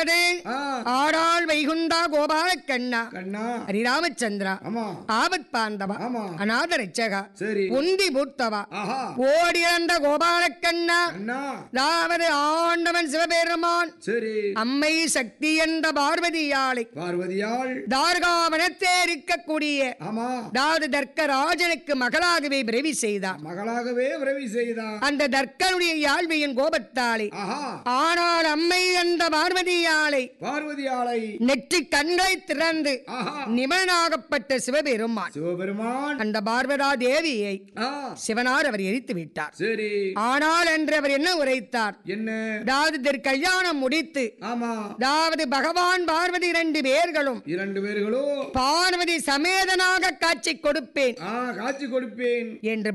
அதாவது ஆ, ஆடாள் வைகுந்தா கோபால கண்ணா கண்ணா ஹரிராமச்சந்திரா ஆமா ஆபத் பாந்தவா ஆமா அநாத ரட்சகா சரி உந்தி பூத்தவா ஆஹா ஓடிறந்த கோபால கண்ணா கண்ணா அதாவது ஆண்டவன் சிவபெருமான் சரி அம்மை சக்தி என்ற பார்வதியாளை பார்வதியாள் தார்காவனத்தே இருக்கக்கூடிய ஆமா அதாவது தர்க்கராஜனுக்கு மகளாகவே பிறவி செய்தார் மகளாகவே உறவி செய்தார் அந்த தர்க்கனுடைய யாழ்வியின் கோபத்தாலே ஆஹா ஆனால் அம்மை அந்த பார்வதியாளை பார்வதியாளை நெற்றி கண்களை திறந்து ஆஹா நிமலனாகப்பட்ட சிவபெருமான் சிவபெருமான் அந்த பார்வதா தேவியை ஆ சிவனார் அவர் எரித்து விட்டார் சரி ஆனால் என்று அவர் என்ன உரைத்தார் என்ன அதாவது திரு கல்யாணம் முடித்து ஆமா அதாவது பகவான் பார்வதி இரண்டு பேர்களும் இரண்டு பேர்களும் பார்வதி சமேதனாக காட்சி கொடுப்பேன் ஆ காட்சி கொடுப்பேன் என்று